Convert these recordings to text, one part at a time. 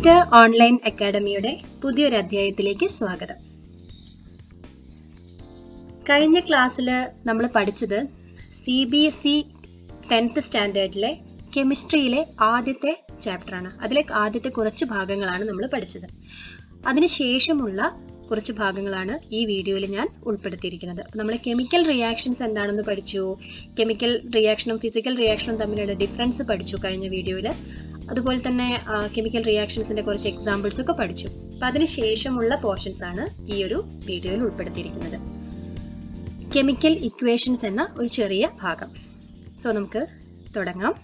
Chemist online അക്കാഡമിയുടെ പുതിയൊരു അധ്യായത്തിലേക്ക് സ്വാഗതം കഴിഞ്ഞ ക്ലാസ്സിൽ നമ്മൾ പഠിച്ചത് C B S E tenth സ്റ്റാൻഡേർഡിലെ കെമിസ്ട്രിയിലെ ആദ്യത്തെ ചാപ്റ്ററാണ് അതിലെ ആദ്യത്തെ കുറച്ച് ഭാഗങ്ങളാണ് നമ്മൾ പഠിച്ചത് അതിനുശേഷമുള്ള കുറച്ച് ഭാഗങ്ങളാണ് ഈ വീഡിയോയിൽ ഞാൻ ഉൾപ്പെടുത്തിയിരിക്കുന്നത് നമ്മൾ കെമിക്കൽ റിയാക്ഷൻസ് എന്താണെന്ന് പഠിച്ചു കെമിക്കൽ റിയാക്ഷനും ഫിസിക്കൽ റിയാക്ഷനും തമ്മിലുള്ള ഡിഫറൻസ് പഠിച്ചു കഴിഞ്ഞ വീഡിയോയിൽ അതുപോലെ തന്നെ കെമിക്കൽ റിയാക്ഷൻസിന്റെ കുറച്ച് എക്സാമ്പിൾസ് ഒക്കെ പഠിച്ചു അപ്പൊ അതിനുശേഷമുള്ള പോർഷൻസ് ആണ് ഈ ഒരു വീഡിയോയിൽ ഉൾപ്പെടുത്തിയിരിക്കുന്നത് കെമിക്കൽ ഇക്വേഷൻസ് എന്ന ഒരു ചെറിയ ഭാഗം സോ നമുക്ക് തുടങ്ങാം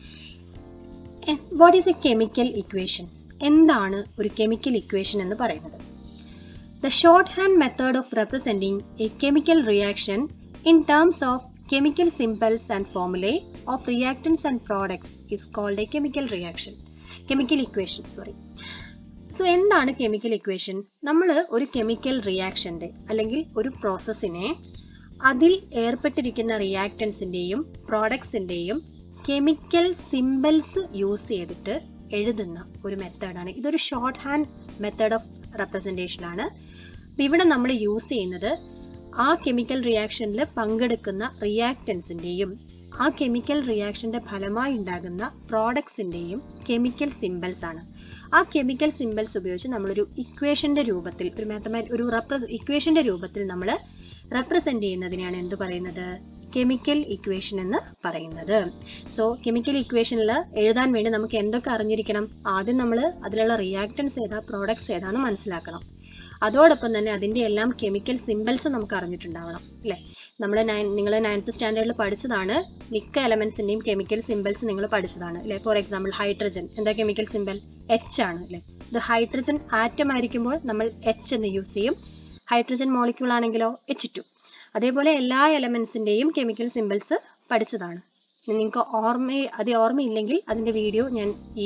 what is a chemical equation എന്താണ് ഒരു കെമിക്കൽ ഇക്വേഷൻ എന്ന് പറയുന്നത് the short hand method of representing a chemical reaction in terms of chemical symbols and formulae of reactants and products is called a chemical reaction chemical equation sorry so എന്താണ് chemical equation നമ്മൾ ഒരു chemical റിയാക്ഷന്റെ അല്ലെങ്കിൽ ഒരു പ്രോസസ്സിനെ അതിൽ ഏർപ്പെട്ടിരിക്കുന്ന റിയാക്ടൻസിന്റെയും പ്രോഡക്ട്സിന്റെയും കെമിക്കൽ സിമ്പിൾസ് യൂസ് ചെയ്തിട്ട് എഴുതുന്ന ഒരു മെത്തേഡാണ് ഇതൊരു short hand method of representation ആണ് ഇവിടെ നമ്മൾ യൂസ് ചെയ്യുന്നത് ആ കെമിക്കൽ റിയാക്ഷനിൽ പങ്കെടുക്കുന്ന റിയാക്ടൻസിന്റെയും ആ കെമിക്കൽ റിയാക്ഷന്റെ ഫലമായി ഉണ്ടാകുന്ന പ്രോഡക്ട്സിന്റെയും കെമിക്കൽ സിമ്പിൾസ് ആണ് ആ കെമിക്കൽ സിമ്പിൾസ് ഉപയോഗിച്ച് നമ്മളൊരു ഇക്വേഷന്റെ രൂപത്തിൽ ഒരു മാത്തമാ ഒരു റെപ്രസ് ഇക്വേഷന്റെ രൂപത്തിൽ നമ്മൾ റെപ്രസെന്റ് ചെയ്യുന്നതിനെയാണ് എന്ത് പറയുന്നത് കെമിക്കൽ ഇക്വേഷൻ എന്ന് പറയുന്നത് സോ കെമിക്കൽ ഇക്വേഷനിൽ എഴുതാൻ വേണ്ടി നമുക്ക് എന്തൊക്കെ അറിഞ്ഞിരിക്കണം ആദ്യം നമ്മൾ അതിലുള്ള റിയാക്ടൻസ് ഏതാ പ്രോഡക്ട്സ് ഏതാന്ന് മനസ്സിലാക്കണം അതോടൊപ്പം തന്നെ അതിന്റെ എല്ലാം കെമിക്കൽ സിമ്പിൾസ് നമുക്ക് അറിഞ്ഞിട്ടുണ്ടാവണം അല്ലെ നമ്മൾ നിങ്ങൾ നയൻത്ത് സ്റ്റാൻഡേർഡിൽ പഠിച്ചതാണ് മിക്ക എലമെന്റ്സിന്റെയും കെമിക്കൽ സിമ്പിൾസ് നിങ്ങൾ പഠിച്ചതാണ് അല്ലെ ഫോർ എക്സാമ്പിൾ ഹൈഡ്രജൻ എന്താ കെമിക്കൽ സിമ്പിൾ എച്ച് ആണ് അല്ലെ ഇത് ഹൈഡ്രജൻ ആറ്റം ആയിരിക്കുമ്പോൾ നമ്മൾ എച്ച് എന്ന് യൂസ് ചെയ്യും ഹൈഡ്രജൻ മോളിക്യൂൾ ആണെങ്കിലോ എച്ച് ടു അതേപോലെ എല്ലാ എലമെന്റ്സിന്റെയും കെമിക്കൽ സിമ്പിൾസ് പഠിച്ചതാണ് നിങ്ങൾക്ക് ഓർമ്മ അത് ഓർമ്മയില്ലെങ്കിൽ അതിന്റെ വീഡിയോ ഞാൻ ഈ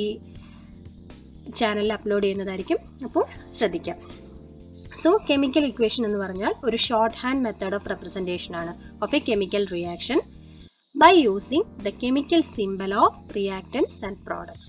ചാനലിൽ അപ്ലോഡ് ചെയ്യുന്നതായിരിക്കും അപ്പോൾ ശ്രദ്ധിക്കാം സോ കെമിക്കൽ ഇക്വേഷൻ എന്ന് പറഞ്ഞാൽ ഒരു short hand method of representation ആണ് of a chemical reaction by using the chemical symbol of reactants and products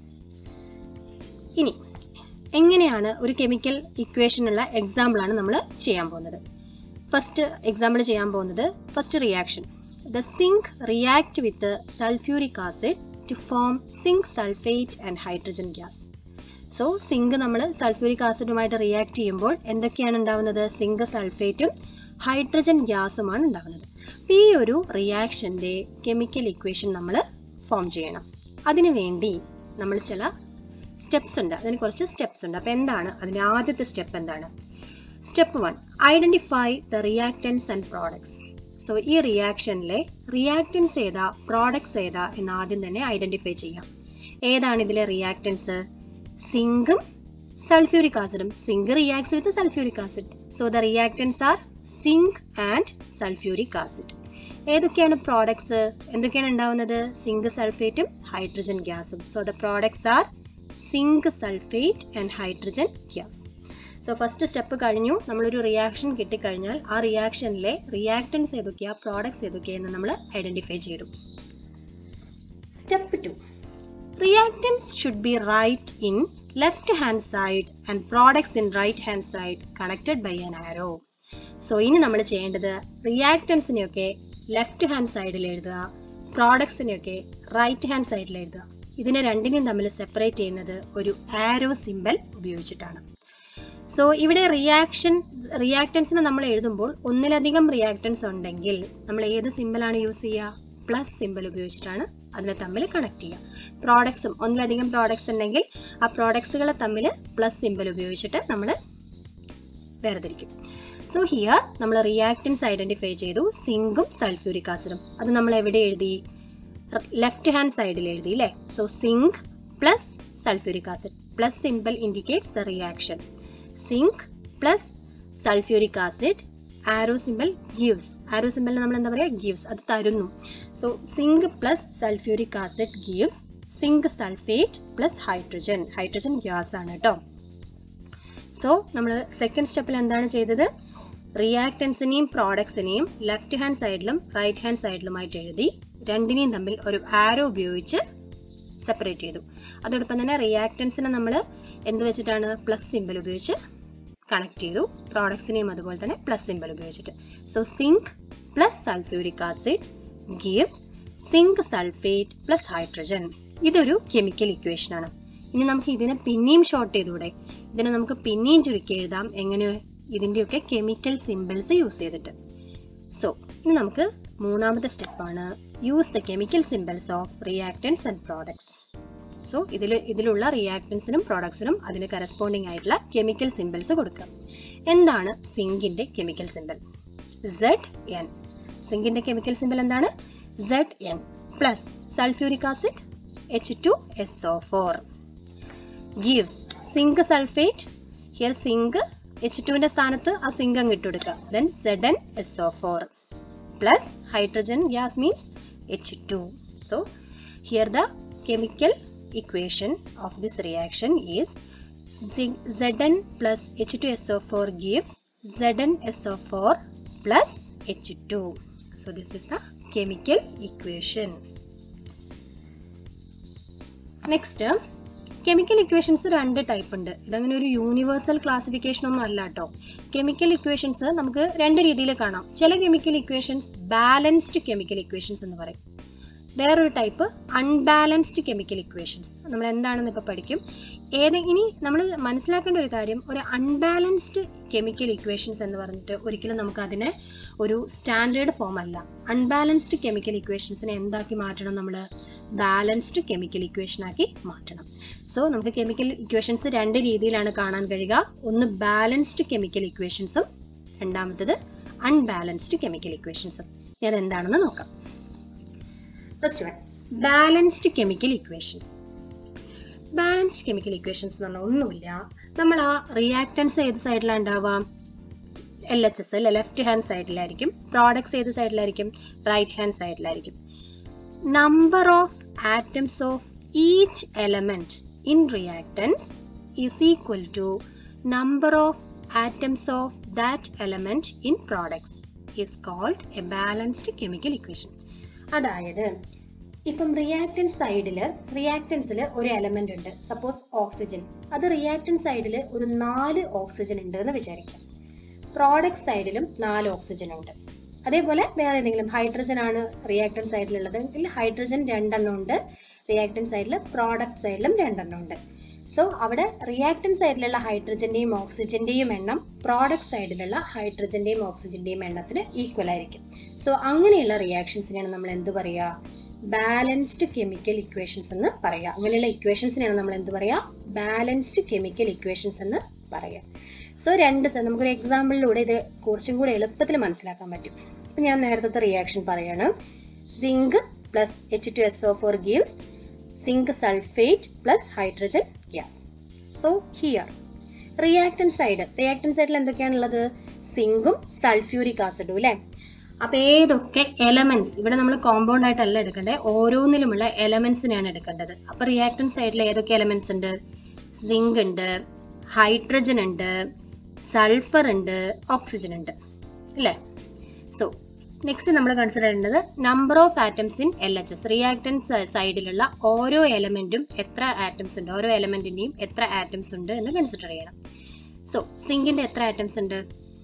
ഇനി എങ്ങനെയാണ് ഒരു കെമിക്കൽ ഇക്വേഷനുള്ള എക്സാമ്പിൾ ആണ് നമ്മൾ ചെയ്യാൻ പോകുന്നത് ഫസ്റ്റ് എക്സാമ്പിൾ ചെയ്യാൻ പോകുന്നത് first reaction the zinc react with sulphuric acid to form zinc sulphate and hydrogen gas so zinc നമ്മൾ സൾഫ്യൂരിക് ആസിഡുമായിട്ട് റിയാക്ട് ചെയ്യുമ്പോൾ എന്തൊക്കെയാണ് ഉണ്ടാവുന്നത് സിങ്ക് സൾഫേറ്റും ഹൈഡ്രജൻ ഗ്യാസുമാണ് ഉണ്ടാവുന്നത് ഈ ഒരു റിയാക്ഷന്റെ കെമിക്കൽ ഇക്വേഷൻ നമ്മൾ ഫോം ചെയ്യണം അതിനു വേണ്ടി നമ്മൾ ചില സ്റ്റെപ്സ് ഉണ്ട് അതിന് കുറച്ച് സ്റ്റെപ്സ് ഉണ്ട് അപ്പൊ എന്താണ് അതിന്റെ ആദ്യത്തെ സ്റ്റെപ്പ് എന്താണ് step one identify the reactants and products so ഈ റിയാക്ഷനിലെ റിയാക്ടൻസ് ഏതാ പ്രോഡക്ട്സ് ഏതാ എന്ന് ആദ്യം തന്നെ ഐഡന്റിഫൈ ചെയ്യാം ഏതാണ് ഇതിലെ റിയാക്ടൻസ് സിങ്കും സൾഫ്യൂരിക് ആസിഡും zinc reacts with sulphuric acid so the reactants are zinc and sulphuric acid ഏതൊക്കെയാണ് പ്രോഡക്ട്സ് എന്തൊക്കെയാണ് ഉണ്ടാവുന്നത് സിങ്ക് സൾഫേറ്റും ഹൈഡ്രജൻ ഗ്യാസും so the products are zinc sulphate and hydrogen gas so first step കഴിഞ്ഞു നമ്മളൊരു റിയാക്ഷൻ കിട്ടിക്കഴിഞ്ഞാൽ ആ റിയാക്ഷനിലെ റിയാക്ടൻസ് ഏതൊക്കെയാ പ്രോഡക്ട്സ് ഏതൊക്കെയെന്ന് നമ്മൾ ഐഡന്റിഫൈ ചെയ്തു step two Reactants should be right in left hand side and products in right hand side connected by an arrow. So ഇനി നമ്മൾ ചെയ്യേണ്ടത് റിയാക്ടൻസിനെയൊക്കെ ലെഫ്റ്റ് ഹാൻഡ് സൈഡിൽ എഴുതുക പ്രോഡക്ട്സിനെയൊക്കെ റൈറ്റ് ഹാൻഡ് സൈഡിൽ എഴുതുക ഇതിനെ രണ്ടിനെയും തമ്മിൽ സെപ്പറേറ്റ് ചെയ്യുന്നത് ഒരു ആരോ സിമ്പൽ ഉപയോഗിച്ചിട്ടാണ് സോ ഇവിടെ റിയാക്ഷൻ റിയാക്ടൻസിനെ നമ്മൾ എഴുതുമ്പോൾ ഒന്നിലധികം റിയാക്ടൻസ് ഉണ്ടെങ്കിൽ നമ്മൾ ഏത് സിമ്പലാണ് യൂസ് ചെയ്യുക പ്ലസ് സിമ്പിൾ ഉപയോഗിച്ചിട്ടാണ് അതിനെ തമ്മിൽ കണക്ട് ചെയ്യുക പ്രോഡക്ട്സും ഒന്നിലധികം പ്രോഡക്ട്സ് ഉണ്ടെങ്കിൽ ആ പ്രോഡക്ട്സുകളെ തമ്മിൽ പ്ലസ് സിമ്പിൾ ഉപയോഗിച്ചിട്ട് നമ്മൾ വേർതിരിക്കും സോ ഹിയർ നമ്മൾ റിയാക്ടൻസ് ഐഡന്റിഫൈ ചെയ്തു സിങ്കും സൾഫ്യൂരിക് ആസിഡും അത് നമ്മൾ എവിടെ എഴുതി ലെഫ്റ്റ് ഹാൻഡ് സൈഡിൽ എഴുതി അല്ലേ so zinc plus sulphuric acid plus symbol indicates the reaction zinc plus sulphuric acid arrow symbol gives arrow symbol നമ്മൾ എന്താ പറയുക ഗീവ്സ് അത് തരുന്നു so zinc plus sulphuric acid gives zinc sulphate plus hydrogen hydrogen gas ആണ് കേട്ടോ so നമ്മൾ second സ്റ്റെപ്പിൽ എന്താണ് ചെയ്തത് റിയാക്ടൻസിനെയും പ്രോഡക്ട്സിനെയും ലെഫ്റ്റ് ഹാൻഡ് സൈഡിലും റൈറ്റ് ഹാൻഡ് സൈഡിലുമായിട്ട് എഴുതി രണ്ടിനെയും തമ്മിൽ ഒരു ആരോ ഉപയോഗിച്ച് സെപ്പറേറ്റ് ചെയ്തു അതോടൊപ്പം തന്നെ റിയാക്ടൻസിനെ നമ്മൾ എന്ത് വെച്ചിട്ടാണ് പ്ലസ് സിമ്പിൾ ഉപയോഗിച്ച് കണക്ട് ചെയ്തു പ്രോഡക്ട്സിനെയും അതുപോലെ തന്നെ പ്ലസ് സിമ്പിൾ ഉപയോഗിച്ചിട്ട് so zinc plus sulphuric acid gives zinc sulphate plus hydrogen ഇതൊരു കെമിക്കൽ ഇക്വേഷൻ ആണ് ഇനി നമുക്ക് ഇതിനെ പിന്നെയും ഷോർട്ട് ചെയ്തൂടെ ഇതിനെ നമുക്ക് പിന്നെയും ചുരുക്കി എഴുതാം എങ്ങനെ ഇതിന്റെയൊക്കെ കെമിക്കൽ സിമ്പിൾസ് യൂസ് ചെയ്തിട്ട് സോ ഇനി നമുക്ക് മൂന്നാമത്തെ സ്റ്റെപ്പാണ് use the chemical symbols of reactants and products so ഇതിൽ ഇതിലുള്ള റിയാക്ടൻസിനും പ്രോഡക്ട്സിനും അതിന് കറസ്പോണ്ടിങ് ആയിട്ടുള്ള കെമിക്കൽ സിമ്പിൾസ് കൊടുക്കാം എന്താണ് സിങ്കിന്റെ കെമിക്കൽ സിമ്പിൾ സെഡ് എൻ സിങ്കിന്റെ കെമിക്കൽ സിമ്പിൾ എന്താണ് Z N plus sulphuric acid H two S O four gives zinc sulphate here zinc H ടുവിന്റെ സ്ഥാനത്ത് ആ സിങ്ക് അങ്ങ് ഇട്ട് കൊടുക്കുക then Z N S O four plus hydrogen gas means H two so here the chemical equation of this reaction is Zn plus H2SO4 gives ZnSO4 plus H2. So this is the chemical equation. Next, chemical equations രണ്ട് type ഉണ്ട് ഇതങ്ങനെ ഒരു universal classification ഒന്നും അല്ല കേട്ടോ chemical equations നമുക്ക് രണ്ട് രീതിയിൽ കാണാം ചില chemical equations balanced chemical equations എന്ന് പറയും വേറൊരു ടൈപ്പ് അൺബാലൻസ്ഡ് കെമിക്കൽ ഇക്വേഷൻസ് നമ്മൾ എന്താണെന്ന് ഇപ്പൊ പഠിക്കും ഏത് ഇനി നമ്മൾ മനസ്സിലാക്കേണ്ട ഒരു കാര്യം ഒരു അൺബാലൻസ്ഡ് കെമിക്കൽ ഇക്വേഷൻസ് എന്ന് പറഞ്ഞിട്ട് ഒരിക്കലും നമുക്ക് അതിനെ ഒരു സ്റ്റാൻഡേർഡ് ഫോം അല്ല അൺബാലൻസ്ഡ് കെമിക്കൽ ഇക്വേഷൻസിനെ എന്താക്കി മാറ്റണം നമ്മൾ ബാലൻസ്ഡ് കെമിക്കൽ ഇക്വേഷൻ ആക്കി മാറ്റണം സോ നമുക്ക് കെമിക്കൽ ഇക്വേഷൻസ് രണ്ട് രീതിയിലാണ് കാണാൻ കഴിയുക ഒന്ന് ബാലൻസ്ഡ് കെമിക്കൽ ഇക്വേഷൻസും രണ്ടാമത്തത് അൺബാലൻസ്ഡ് കെമിക്കൽ ഇക്വേഷൻസും അത് എന്താണെന്ന് നോക്കാം first one balanced chemical equations balanced chemical equations എന്ന് പറഞ്ഞാൽ ഒന്നുമില്ല നമ്മൾ ആ റിയാക്ടൻസ് ഏത് സൈഡിലാണ് ഉണ്ടാവുക എൽ എച്ച് എസ് അല്ലെ ലെഫ്റ്റ് ഹാൻഡ് സൈഡിലായിരിക്കും പ്രോഡക്ട്സ് ഏത് സൈഡിലായിരിക്കും റൈറ്റ് ഹാൻഡ് സൈഡിലായിരിക്കും number of atoms of each element in reactants is equal to number of atoms of that element in products is called a balanced chemical equation അതായത് ഇപ്പം reactant സൈഡിൽ റിയാക്ടൻസിൽ ഒരു element ഉണ്ട് suppose oxygen അത് reactant സൈഡിൽ ഒരു നാല് ഓക്സിജൻ ഉണ്ട് എന്ന് വിചാരിക്കാം പ്രോഡക്റ്റ് സൈഡിലും നാല് ഓക്സിജൻ ഉണ്ട് അതേപോലെ വേറെ ഏതെങ്കിലും ഹൈഡ്രജൻ ആണ് റിയാക്ടൻ സൈഡിലുള്ളത് എങ്കിൽ ഹൈഡ്രജൻ രണ്ടെണ്ണം ഉണ്ട് റിയാക്ടൻ സൈഡിൽ പ്രോഡക്റ്റ് സൈഡിലും രണ്ടെണ്ണം ഉണ്ട് സോ അവിടെ റിയാക്ടൻ സൈഡിലുള്ള ഹൈഡ്രജന്റെയും ഓക്സിജന്റെയും എണ്ണം പ്രോഡക്റ്റ് സൈഡിലുള്ള ഹൈഡ്രജന്റെയും ഓക്സിജന്റെയും എണ്ണത്തിന് ഈക്വൽ ആയിരിക്കും സോ അങ്ങനെയുള്ള റിയാക്ഷൻസിനെയാണ് നമ്മൾ എന്ത് പറയുക ബാലൻസ്ഡ് കെമിക്കൽ ഇക്വേഷൻസ് എന്ന് പറയാം അങ്ങനെയുള്ള ഇക്വേഷൻസിനെയാണ് നമ്മൾ എന്ത് പറയാ ബാലൻസ്ഡ് കെമിക്കൽ ഇക്വേഷൻസ് എന്ന് പറയാം സോ രണ്ട് നമുക്കൊരു എക്സാമ്പിളിലൂടെ ഇത് കുറച്ചും കൂടെ എളുപ്പത്തിൽ മനസ്സിലാക്കാൻ പറ്റും അപ്പൊ ഞാൻ നേരത്തെ റിയാക്ഷൻ പറയാണ് zinc plus H two S O four gives zinc sulphate plus hydrogen gas so here reactant side reactant സൈഡിൽ എന്തൊക്കെയാണുള്ളത് സിങ്കും സൾഫ്യൂരിക് ആസിഡും അല്ലെ അപ്പൊ ഏതൊക്കെ എലമെന്റ്സ് ഇവിടെ നമ്മൾ കോമ്പൗണ്ട് ആയിട്ടല്ല എടുക്കേണ്ടത് ഓരോന്നിലുമുള്ള എലമെന്റ്സിനെയാണ് എടുക്കേണ്ടത് അപ്പൊ റിയാക്ടൻ സൈഡിൽ ഏതൊക്കെ എലമെന്റ്സ് ഉണ്ട് സിങ്ക് ഉണ്ട് ഹൈഡ്രജൻ ഉണ്ട് സൾഫർ ഉണ്ട് ഓക്സിജൻ ഉണ്ട് അല്ലേ സോ നെക്സ്റ്റ് നമ്മൾ കൺസിഡർ ചെയ്യേണ്ടത് number of atoms in L H S reactant സൈഡിലുള്ള ഓരോ എലമെന്റും എത്ര ആറ്റംസ് ഉണ്ട് ഓരോ എലമെന്റിന്റെയും എത്ര ആറ്റംസ് ഉണ്ട് എന്ന് കൺസിഡർ ചെയ്യണം സോ സിങ്കിന്റെ എത്ര ആറ്റംസ് ഉണ്ട്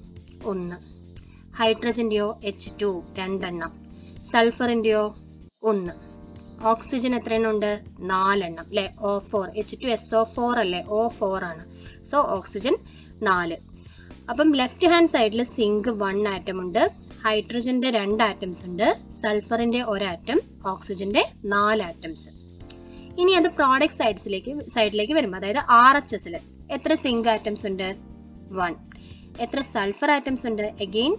ഒന്ന് ഹൈഡ്രജന്റെയോ എച്ച് ടു രണ്ടെണ്ണം സൾഫറിന്റെയോ ഒന്ന് ഓക്സിജൻ എത്ര എണ്ണം ഉണ്ട് നാലെണ്ണം അല്ലെ O four H two S O four അല്ലേ ഓ ഫോർ ആണ് സോ ഓക്സിജൻ നാല് അപ്പം ലെഫ്റ്റ് ഹാൻഡ് സൈഡിൽ സിങ്ക് വൺ ആറ്റം ഉണ്ട് ഹൈഡ്രജന്റെ രണ്ട് ആറ്റംസ് ഉണ്ട് സൾഫറിന്റെ ഒരു ആറ്റം ഓക്സിജന്റെ നാല് ആറ്റംസ് ഇനി അത് പ്രോഡക്റ്റ് സൈഡ്സിലേക്ക് സൈഡിലേക്ക് വരും അതായത് ആർ എച്ച് എസിൽ എത്ര സിങ്ക് ആറ്റംസ് ഉണ്ട് വൺ എത്ര സൾഫർ ആറ്റംസ് ഉണ്ട് അഗെയിൻ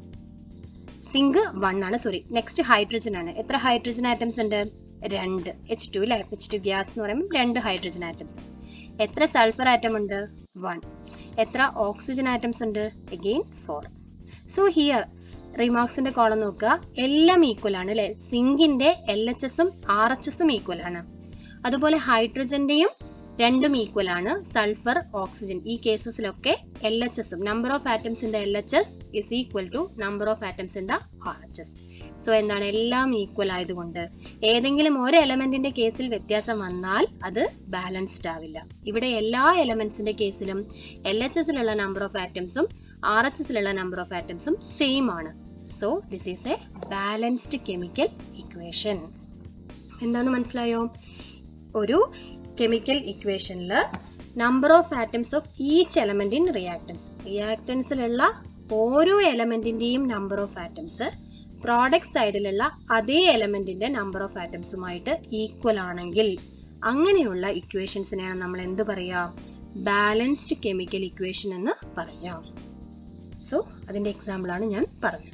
സിങ്ക് വൺ ആണ് സോറി നെക്സ്റ്റ് ഹൈഡ്രജൻ ആണ് എത്ര ഹൈഡ്രജൻ ആറ്റംസ് ഉണ്ട് രണ്ട് എച്ച് ടു അല്ലെ എച്ച് ടു ഗ്യാസ് എന്ന് പറയുമ്പോൾ രണ്ട് ഹൈഡ്രജൻ ആറ്റംസ് എത്ര സൾഫർ ആറ്റം ഉണ്ട് വൺ എത്ര ഓക്സിജൻ ആറ്റംസ് ഉണ്ട് അഗെയിൻ ഫോർ സോ ഹിയർ റിമാർക്സിന്റെ കോളം നോക്കുക എല്ലാം ഈക്വൽ ആണ് അല്ലെ സിങ്കിന്റെ എൽ എച്ച് എസും ആർ എച്ച് എസും ഈക്വൽ ആണ് അതുപോലെ ഹൈഡ്രജന്റെയും രണ്ടും ഈക്വൽ ആണ് സൾഫർ ഓക്സിജൻ ഈ കേസസിലൊക്കെ എൽ എച്ച് എസും number of atoms in the L H S is equal to number of atoms in the R H S so എന്താണ് എല്ലാം ഈക്വൽ ആയതുകൊണ്ട് ഏതെങ്കിലും ഒരു എലമെന്റിന്റെ കേസിൽ വ്യത്യാസം വന്നാൽ അത് ബാലൻസ്ഡ് ആവില്ല ഇവിടെ എല്ലാ എലമെന്റ്സിന്റെ കേസിലും എൽ എച്ച് എസിലുള്ള നമ്പർ ഓഫ് ആറ്റംസും ആർ എച്ച് എസിലുള്ള നമ്പർ ഓഫ് ആറ്റംസും സെയിം ആണ് so this is a balanced chemical equation എന്താന്ന് മനസ്സിലായോ ഒരു കെമിക്കൽ ഇക്വേഷനിൽ number of atoms of each element in reactants റിയാക്ടൻസിലുള്ള ഓരോ എലമെന്റിന്റെയും നമ്പർ ഓഫ് ആറ്റംസ് പ്രോഡക്റ്റ് സൈഡിലുള്ള അതേ എലമെന്റിന്റെ നമ്പർ ഓഫ് ആറ്റംസുമായിട്ട് ഈക്വൽ ആണെങ്കിൽ അങ്ങനെയുള്ള ഇക്വേഷൻസിനെയാണ് നമ്മൾ എന്ത് പറയാ ബാലൻസ്ഡ് കെമിക്കൽ ഇക്വേഷൻ എന്ന് പറയാം സോ അതിന്റെ എക്സാമ്പിൾ ആണ് ഞാൻ പറഞ്ഞത്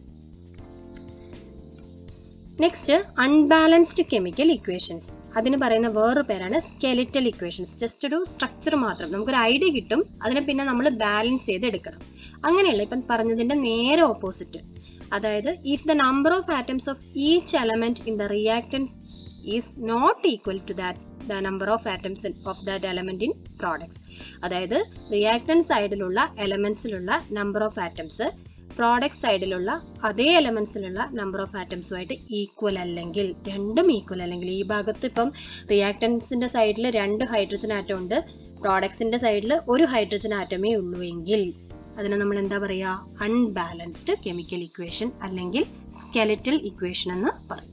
നെക്സ്റ്റ് അൺബാലൻസ്ഡ് കെമിക്കൽ ഇക്വേഷൻസ് അതിന് പറയുന്ന വേറൊരു പേരാണ് സ്കെലിറ്റൽ ഇക്വേഷൻസ് ജസ്റ്റ് ഒരു സ്ട്രക്ചർ മാത്രം നമുക്കൊരു ഐഡിയ കിട്ടും അതിനെ പിന്നെ നമ്മൾ ബാലൻസ് ചെയ്ത് എടുക്കണം അങ്ങനെയല്ല ഇപ്പം പറഞ്ഞതിന്റെ നേരെ ഓപ്പോസിറ്റ് അതായത് if the number of atoms of each element in the reactants is not equal to that the number of atoms of that element in products അതായത് റിയാക്ടൻ സൈഡിലുള്ള എലമെന്റ്സിലുള്ള നമ്പർ ഓഫ് ആറ്റംസ് പ്രോഡക്റ്റ് സൈഡിലുള്ള അതേ എലമെന്റ്സിലുള്ള number of ആറ്റംസുമായിട്ട് equal അല്ലെങ്കിൽ രണ്ടും equal അല്ലെങ്കിൽ ഈ ഭാഗത്ത് ഇപ്പം റിയാക്ടൻസിന്റെ സൈഡിൽ രണ്ട് ഹൈഡ്രജൻ ആറ്റം ഉണ്ട് പ്രോഡക്ട്സിന്റെ സൈഡിൽ ഒരു ഹൈഡ്രജൻ ആറ്റമേ ഉള്ളൂ എങ്കിൽ അതിനെ നമ്മൾ എന്താ പറയുക അൺബാലൻസ്ഡ് കെമിക്കൽ ഇക്വേഷൻ അല്ലെങ്കിൽ സ്കെലറ്റൽ ഇക്വേഷൻ എന്ന് പറയും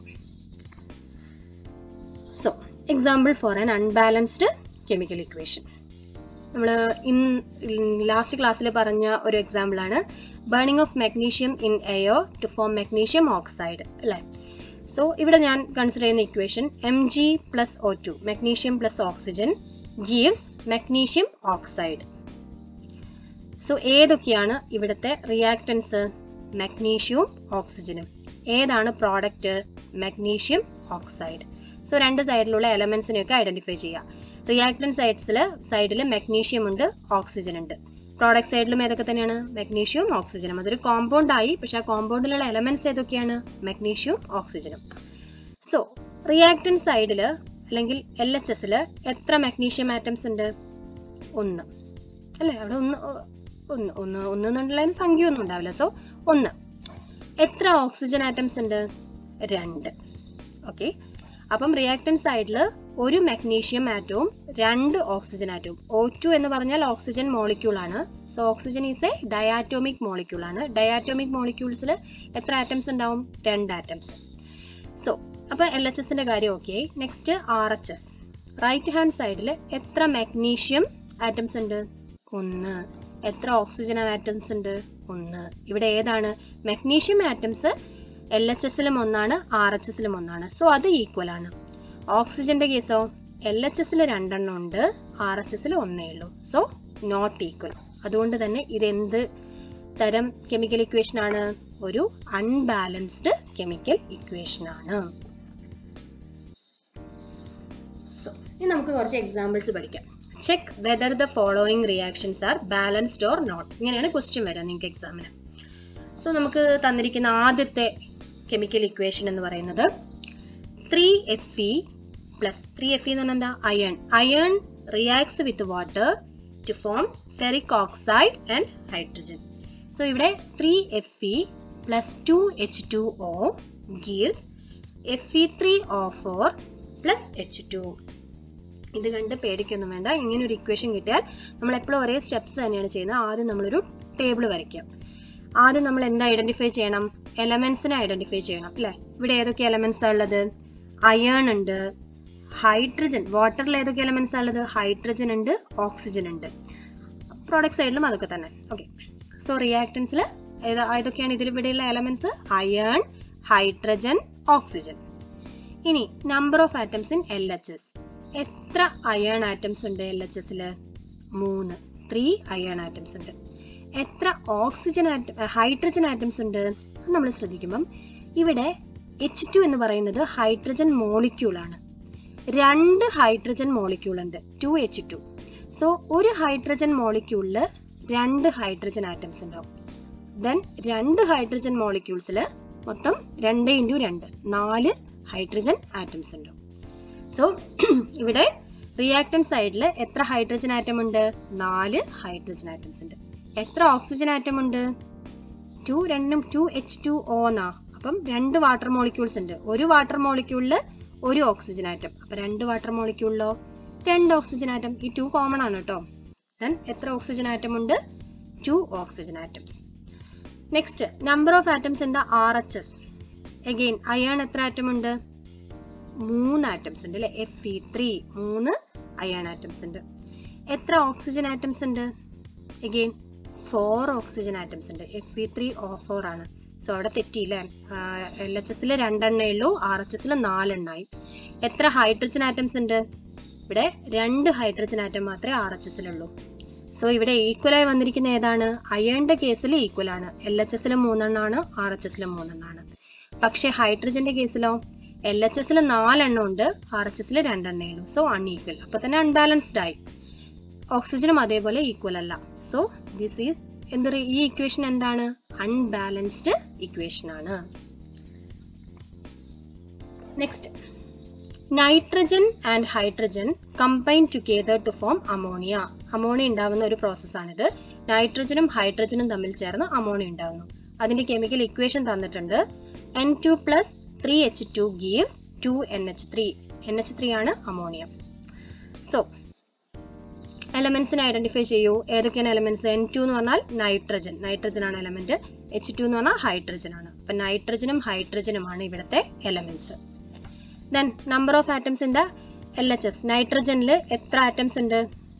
so example for an unbalanced chemical equation നമ്മൾ ഇൻ ലാസ്റ്റ് ക്ലാസ്സിൽ പറഞ്ഞ ഒരു എക്സാമ്പിൾ ആണ് burning of magnesium in air to form magnesium oxide അല്ലേ സോ ഇവിടെ ഞാൻ കൺസിഡർ ചെയ്യുന്ന equation M G plus O two magnesium plus oxygen gives magnesium oxide so ഏതൊക്കെയാണ് ഇവിടുത്തെ റിയാക്ടൻസ് മാഗ്നീഷ്യവും ഓക്സിജനും ഏതാണ് പ്രോഡക്റ്റ് മാഗ്നീഷ്യം ഓക്സൈഡ് സോ രണ്ട് സൈഡിലുള്ള എലമെന്റ്സിനെയൊക്കെ ഐഡന്റിഫൈ ചെയ്യാം റിയാക്ടൻ സൈഡ്സിൽ സൈഡിൽ മാഗ്നീഷ്യം ഉണ്ട് ഓക്സിജൻ ഉണ്ട് പ്രോഡക്റ്റ് സൈഡിലും ഏതൊക്കെ തന്നെയാണ് മാഗ്നീഷ്യവും ഓക്സിജനും അതൊരു കോമ്പൗണ്ട് ആയി പക്ഷെ ആ കോമ്പൗണ്ടിലുള്ള എലമെന്റ്സ് ഏതൊക്കെയാണ് മാഗ്നീഷ്യവും ഓക്സിജനും സോ റിയാക്ടൻ സൈഡിൽ അല്ലെങ്കിൽ എൽ എച്ച് എസിൽ എത്ര മാഗ്നീഷ്യം ആറ്റംസ് ഉണ്ട് ഒന്ന് അല്ലേ അവിടെ ഒന്ന് ഒന്ന് ഒന്ന് ഒന്ന് എന്നുള്ളതിന് സംഖ്യ ഒന്നും ഉണ്ടാവില്ല സോ ഒന്ന് എത്ര ഓക്സിജൻ ആറ്റംസ് ഉണ്ട് രണ്ട് ഓക്കെ അപ്പം റിയാക്ടൻ സൈഡിൽ ഒരു മാഗ്നീഷ്യം ആറ്റവും രണ്ട് ഓക്സിജൻ ആറ്റവും ഒ ടു എന്ന് പറഞ്ഞാൽ ഓക്സിജൻ മോളിക്യൂൾ ആണ് so oxygen is a diatomic molecule ആണ് ഡയാറ്റോമിക് മോളിക്യൂൾസിൽ എത്ര ആറ്റംസ് ഉണ്ടാവും രണ്ട് ആറ്റംസ് സോ അപ്പൊ എൽ എച്ച് എസിന്റെ കാര്യം okay next R H S right hand സൈഡിൽ എത്ര മാഗ്നീഷ്യം ആറ്റംസ് ഉണ്ട് ഒന്ന് എത്ര ഓക്സിജൻ ആറ്റംസ് ഉണ്ട് ഒന്ന് ഇവിടെ ഏതാണ് മാഗ്നീഷ്യം ആറ്റംസ് എൽ എച്ച് എസിലും ഒന്നാണ് ആർ എച്ച് എസിലും ഒന്നാണ് സോ അത് ഈക്വൽ ആണ് ഓക്സിജന്റെ കേസോ എൽ എച്ച് എസിൽ രണ്ടെണ്ണം ഉണ്ട് ആർ എച്ച് എസിൽ ഒന്നേ ഉള്ളൂ സോ നോട്ട് ഈക്വൽ അതുകൊണ്ട് തന്നെ ഇത് എന്ത് തരം കെമിക്കൽ ഇക്വേഷൻ ആണ് ഒരു അൺബാലൻസ്ഡ് കെമിക്കൽ ഇക്വേഷൻ ആണ് ഇനി നമുക്ക് കുറച്ച് എക്സാമ്പിൾസ് പഠിക്കാം check whether the following reactions are balanced or not ഇങ്ങനെയാണ് ക്വസ്റ്റ്യൻ വരാം നിങ്ങൾക്ക് എക്സാമിന് സോ നമുക്ക് തന്നിരിക്കുന്ന ആദ്യത്തെ കെമിക്കൽ ഇക്വേഷൻ എന്ന് പറയുന്നത് three F E plus three F E എന്ന് പറഞ്ഞാൽ എന്താ iron iron reacts with water to form ferric oxide and hydrogen so ഇവിടെ three F E plus two H two O gives F E three O four plus H two ഇത് കണ്ട് പേടിക്കൊന്നും വേണ്ട ഇങ്ങനെ ഒരു ഇക്വേഷൻ കിട്ടിയാൽ നമ്മൾ എപ്പോഴും ഒരേ സ്റ്റെപ്സ് തന്നെയാണ് ചെയ്യുന്നത് ആദ്യം നമ്മളൊരു ടേബിൾ വരയ്ക്കാം ആദ്യം നമ്മൾ എന്താ ഐഡന്റിഫൈ ചെയ്യണം എലമെന്റ്സിനെ ഐഡന്റിഫൈ ചെയ്യണം അല്ലെ ഇവിടെ ഏതൊക്കെ എലമെന്റ്സ് ഉള്ളത് അയേൺ ഉണ്ട് ഹൈഡ്രജൻ വാട്ടറിൽ ഏതൊക്കെ എലമെന്റ്സ് ഉള്ളത് ഹൈഡ്രജൻ ഉണ്ട് ഓക്സിജൻ ഉണ്ട് പ്രോഡക്റ്റ് സൈഡിലും അതൊക്കെ തന്നെ ഓക്കെ സോ റിയാക്ടൻസിൽ ഏതൊക്കെയാണ് ഇതിൽ ഇവിടെയുള്ള എലമെന്റ്സ് അയേൺ ഹൈഡ്രജൻ ഓക്സിജൻ ഇനി number of atoms in L H S എത്ര അയേൺ ആറ്റംസ് ഉണ്ട് എൽ എച്ച് എസിൽ മൂന്ന് ത്രീ അയേൺ ആറ്റംസ് ഉണ്ട് എത്ര ഓക്സിജൻ ഹൈഡ്രജൻ ആറ്റംസ് ഉണ്ട് നമ്മൾ ശ്രദ്ധിക്കുമ്പം ഇവിടെ എച്ച് ടു എന്ന് പറയുന്നത് ഹൈഡ്രജൻ മോളിക്യൂൾ ആണ് രണ്ട് ഹൈഡ്രജൻ മോളിക്യൂൾ ഉണ്ട് ടു എച്ച് ടു സോ ഒരു ഹൈഡ്രജൻ മോളിക്യൂളിൽ രണ്ട് ഹൈഡ്രജൻ ആറ്റംസ് ഉണ്ടാവും ദെൻ രണ്ട് ഹൈഡ്രജൻ മോളിക്യൂൾസിൽ മൊത്തം രണ്ട് ഇൻറ്റു രണ്ട് നാല് ഹൈഡ്രജൻ ആറ്റംസ് ഉണ്ടാവും സോ ഇവിടെ റിയാക്ടൻ സൈഡിൽ എത്ര ഹൈഡ്രജൻ ആറ്റം ഉണ്ട് നാല് ഹൈഡ്രജൻ ആറ്റംസ് ഉണ്ട് എത്ര ഓക്സിജൻ ആറ്റം ഉണ്ട് ടു രണ്ടും ടു എച്ച് ടു ഓ എന്നാ അപ്പം രണ്ട് വാട്ടർ മോളിക്യൂൾസ് ഉണ്ട് ഒരു വാട്ടർ മോളിക്യൂളിൽ ഒരു ഓക്സിജൻ ആറ്റം അപ്പൊ രണ്ട് വാട്ടർ മോളിക്യൂളിലോ രണ്ട് ഓക്സിജൻ ആറ്റം ഈ ടു കോമൺ ആണ് കേട്ടോ ദെൻ എത്ര ഓക്സിജൻ ആറ്റം ഉണ്ട് two oxygen atoms next number of atoms in the R H S again iron എത്ര ആറ്റം ഉണ്ട് മൂന്ന് ആറ്റംസ് ഉണ്ട് അല്ലെ എഫ് ഇ ത്രീ മൂന്ന് അയൺ ആറ്റംസ് ഉണ്ട് എത്ര ഓക്സിജൻ ആറ്റംസ് ഉണ്ട് അഗെയിൻ ഫോർ ഓക്സിജൻ ആറ്റംസ് ഉണ്ട് F E three O four ആണ് സോ അവിടെ തെറ്റിയില്ലേ എൽ എച്ച് എസിൽ രണ്ടെണ്ണേ ഉള്ളൂ ആർ എച്ച് എസിൽ നാലെണ്ണായി എത്ര ഹൈഡ്രജൻ ആറ്റംസ് ഉണ്ട് ഇവിടെ രണ്ട് ഹൈഡ്രജൻ ആറ്റം മാത്രമേ ആർ എച്ച് എസിലുള്ളൂ സോ ഇവിടെ ഈക്വൽ ആയി വന്നിരിക്കുന്ന ഏതാണ് അയണിന്റെ കേസിൽ ഈക്വൽ ആണ് എൽ എച്ച് എസിലും മൂന്നെണ്ണമാണ് ആർ എച്ച് എസിലും മൂന്നെണ്ണമാണ് പക്ഷെ ഹൈഡ്രജന്റെ കേസിലോ എൽ എച്ച് എസിൽ നാലെണ്ണം ഉണ്ട് ആർ എച്ച് എസിൽ രണ്ടെണ്ണേ ഉള്ളൂ സോ അൺഈക്വൽ അപ്പൊ തന്നെ അൺബാലൻസ്ഡ് ആയി ഓക്സിജനും അതേപോലെ ഈക്വൽ അല്ല സോ ദിസ് ഈസ് എന്ത് ഈ ഇക്വേഷൻ എന്താണ് അൺബാലൻസ്ഡ് ഇക്വേഷൻ ആണ് next nitrogen and hydrogen combine together to form ammonia ammonia ഉണ്ടാവുന്ന ഒരു പ്രോസസ്സാണിത് നൈട്രജനും ഹൈഡ്രജനും തമ്മിൽ ചേർന്ന് അമോണിയ ഉണ്ടാവുന്നു അതിന്റെ കെമിക്കൽ ഇക്വേഷൻ തന്നിട്ടുണ്ട് N two plus three H two gives two N H three N H three ആണ് അമോണിയ സോ എലമെന്റ്സിനെ ഐഡന്റിഫൈ ചെയ്യൂ ഏതൊക്കെയാണ് എലമെന്റ്സ് എൻ ടു എന്ന് പറഞ്ഞാൽ നൈട്രജൻ നൈട്രജൻ ആണ് എലമെന്റ് എച്ച് ടു എന്ന് പറഞ്ഞാൽ ഹൈഡ്രജൻ ആണ് അപ്പൊ നൈട്രജനും ഹൈഡ്രജനുമാണ് ഇവിടുത്തെ elements then number of atoms in the L H S നൈട്രജനിൽ എത്ര ആറ്റംസ് ഉണ്ട്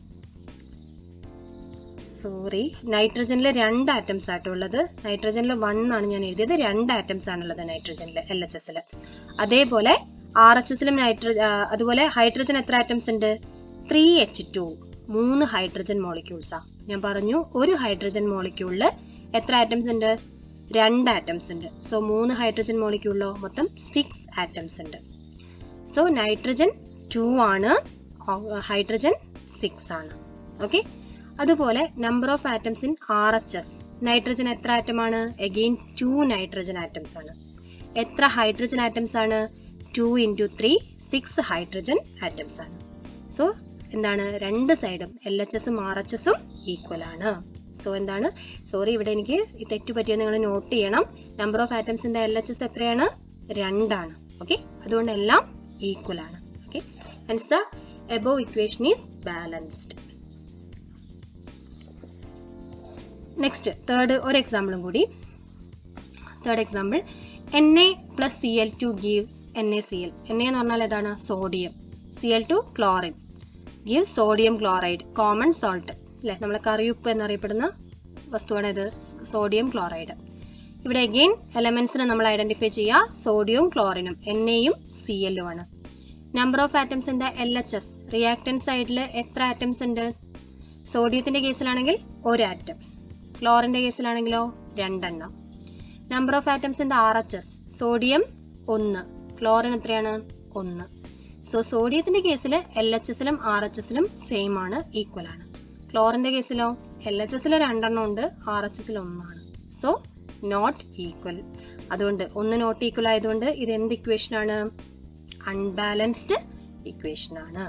സോറി നൈട്രജനിൽ രണ്ട് ആറ്റംസ് ആട്ടോ ഉള്ളത് നൈട്രജനിൽ വൺ ആണ് ഞാൻ എഴുതിയത് രണ്ട് ആറ്റംസ് ആണുള്ളത് നൈട്രജനിൽ എൽ എച്ച് എസിൽ അതേപോലെ ആർ എച്ച് എസിലും നൈട്രജൻ അതുപോലെ ഹൈഡ്രജൻ എത്ര ആറ്റംസ് ഉണ്ട് ത്രീ എച്ച് ടു മൂന്ന് ഹൈഡ്രജൻ മോളിക്യൂൾസാ ഞാൻ പറഞ്ഞു ഒരു ഹൈഡ്രജൻ മോളിക്യൂളിൽ എത്ര ആറ്റംസ് ഉണ്ട് രണ്ട് ആറ്റംസ് ഉണ്ട് സോ മൂന്ന് ഹൈഡ്രജൻ മോളിക്യൂളിലോ മൊത്തം സിക്സ് ആറ്റംസ് ഉണ്ട് സോ നൈട്രജൻ ടു ആണ് ഹൈഡ്രജൻ സിക്സ് ആണ് ഓക്കെ അതുപോലെ number of atoms in R H S nitrogen എത്ര ആറ്റം ആണ് അഗെയിൻ ടു നൈട്രജൻ ആറ്റംസ് ആണ് എത്ര ഹൈഡ്രജൻ ആറ്റംസ് ആണ് two into three six hydrogen atoms ആണ് സോ എന്താണ് രണ്ട് സൈഡും എൽ എച്ച് എസും ആർ എച്ച് എസും ഈക്വൽ ആണ് സോ എന്താണ് സോറി ഇവിടെ എനിക്ക് ഈ തെറ്റ് പറ്റിയത് നിങ്ങൾ നോട്ട് ചെയ്യണം നമ്പർ ഓഫ് ആറ്റംസിന്റെ എൽ എച്ച് എസ് എത്രയാണ് രണ്ടാണ് ഓക്കെ അതുകൊണ്ട് എല്ലാം ഈക്വൽ ആണ് okay hence the above equation is balanced next third ഒരു എക്സാമ്പിളും കൂടി third example N A plus C L two give N A C L N A എന്ന് പറഞ്ഞാൽ ഏതാണ് sodium C L two chlorine give sodium chloride common salt അല്ലെ നമ്മളെ കറിയുപ്പ് എന്നറിയപ്പെടുന്ന വസ്തുവാണ് ഇത് സോഡിയം ക്ലോറൈഡ് ഇവിടെ അഗെയിൻ എലമെന്റ്സിനെ നമ്മൾ ഐഡന്റിഫൈ ചെയ്യുക സോഡിയവും ക്ലോറിനും എൻ എയും സി എല്ലും ആണ് number of atoms in the L H S reactant സൈഡിൽ എത്ര ആറ്റംസ് ഉണ്ട് സോഡിയത്തിന്റെ കേസിലാണെങ്കിൽ ഒരു ആറ്റം ക്ലോറിന്റെ കേസിലാണെങ്കിലോ രണ്ടെണ്ണം number of atoms in the R H S sodium ഒന്ന് ക്ലോറിൻ എത്രയാണ് ഒന്ന് സോ സോഡിയത്തിന്റെ കേസിൽ എൽ എച്ച് എസിലും ആർ എച്ച് എസിലും സെയിം ആണ് ഈക്വൽ ആണ് ക്ലോറിന്റെ കേസിലോ എൽ എച്ച് എസിൽ രണ്ടെണ്ണം ഉണ്ട് ആർ എച്ച് എസിൽ ഒന്നാണ് സോ നോട്ട് ഈക്വൽ അതുകൊണ്ട് ഒന്ന് നോട്ട് ഈക്വൽ ആയതുകൊണ്ട് ഇത് എന്ത് ഇക്വേഷൻ ആണ് അൺബാലൻസ്ഡ് ഇക്വേഷൻ ആണ്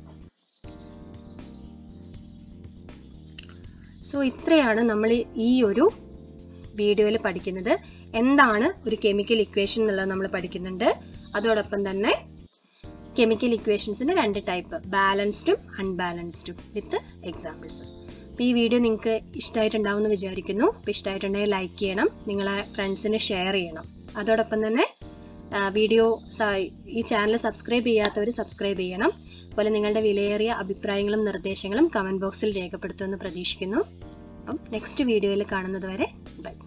സോ ഇത്രയാണ് നമ്മൾ ഈ ഒരു വീഡിയോയിൽ പഠിക്കുന്നത് എന്താണ് ഒരു കെമിക്കൽ ഇക്വേഷൻ എന്നുള്ളത് നമ്മൾ പഠിക്കുന്നുണ്ട് അതോടൊപ്പം തന്നെ കെമിക്കൽ ഇക്വേഷൻസിന് രണ്ട് ടൈപ്പ് ബാലൻസ്ഡും അൺബാലൻസ്ഡും വിത്ത് എക്സാമ്പിൾസ് അപ്പോൾ ഈ വീഡിയോ നിങ്ങൾക്ക് ഇഷ്ടമായിട്ടുണ്ടാവും എന്ന് വിചാരിക്കുന്നു അപ്പോൾ ഇഷ്ടമായിട്ടുണ്ടെങ്കിൽ ലൈക്ക് ചെയ്യണം നിങ്ങളെ ഫ്രണ്ട്സിന് ഷെയർ ചെയ്യണം അതോടൊപ്പം തന്നെ വീഡിയോ ഈ ചാനൽ സബ്സ്ക്രൈബ് ചെയ്യാത്തവർ സബ്സ്ക്രൈബ് ചെയ്യണം അതുപോലെ നിങ്ങളുടെ വിലയേറിയ അഭിപ്രായങ്ങളും നിർദ്ദേശങ്ങളും കമൻറ്റ് ബോക്സിൽ രേഖപ്പെടുത്തുമെന്ന് പ്രതീക്ഷിക്കുന്നു അപ്പം നെക്സ്റ്റ് വീഡിയോയിൽ കാണുന്നത് വരെ ബൈ